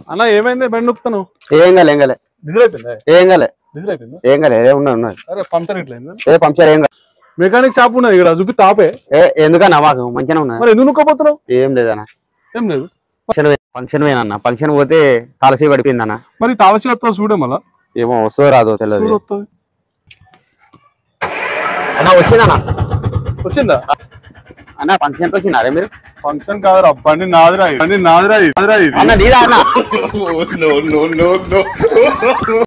అన్న ఏమైంది బండి నొక్కుతాను ఏం కాలే ఏం కాలే డీజిల్ అయిపోయిందా ఏం కాలే డీజిల్ అయిపోయిందా ఏం కాలే ఏ ఉన్నది ఉన్నది అరే పంక్చర్ ఇట్లయిందా ఏ పంక్చర్ ఏం కాలే మెకానిక్ షాప్ ఉన్నది ఇక్కడ చూపి తాపే ఏ ఎందుకన్నా మాకు మంచిగా ఉన్నది మరి ఎందుకు నొక్కపోతున్నావు ఏం లేదన్నా ఏం లేదు ఫంక్షన్ పోయి- ఫంక్షన్ పోయినన్న ఫంక్షన్ పోతే కాలసీ పడిపోయిందన్న మరి తావసి వస్తా చూడే మళ్ళా ఏమో వస్తుందో రాదో తెలియదు చూడు వస్తుంది అన్న వచ్చిందన్న వచ్చిందా అన్న ఫంక్షన్కి వచ్చిందా అరే మీరు ఫంక్షన్ కాదురా బండి నాదిరా ఇది. బండి నాదిరా ఇది. నాదిరా ఇది. అన్న నీదా అన్న